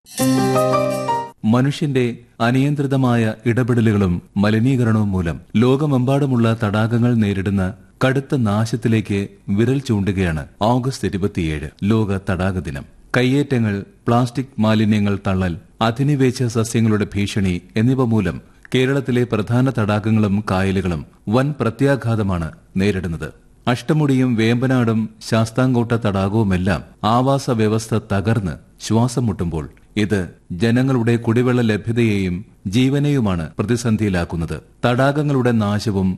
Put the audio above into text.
മനുഷ്യന്റെ അനിയന്ത്രിതമായ ഇടപെടലുകളും മലിനീകരണവും മൂലം ലോകമെമ്പാടുമുള്ള തടാകങ്ങൾ നേരിടുന്ന കടുത്ത നാശത്തിലേക്ക് വിരൽ ചൂണ്ടുകയാണ് ഓഗസ്റ്റ് ഇരുപത്തിയേഴ് ലോക തടാക ദിനം കയ്യേറ്റങ്ങൾ പ്ലാസ്റ്റിക് മാലിന്യങ്ങൾ തള്ളൽ അധിനിവേശ സസ്യങ്ങളുടെ ഭീഷണി എന്നിവ മൂലം കേരളത്തിലെ പ്രധാന തടാകങ്ങളും കായലുകളും വൻ പ്രത്യാഘാതമാണ് നേരിടുന്നത് അഷ്ടമുടിയും വേമ്പനാടും ശാസ്താംകോട്ട തടാകവുമെല്ലാം ആവാസ വ്യവസ്ഥ തകർന്ന് ശ്വാസം മുട്ടുമ്പോൾ ഇത് ജനങ്ങളുടെ കുടിവെള്ള ലഭ്യതയെയും ജീവനെയുമാണ് പ്രതിസന്ധിയിലാക്കുന്നത് തടാകങ്ങളുടെ നാശവും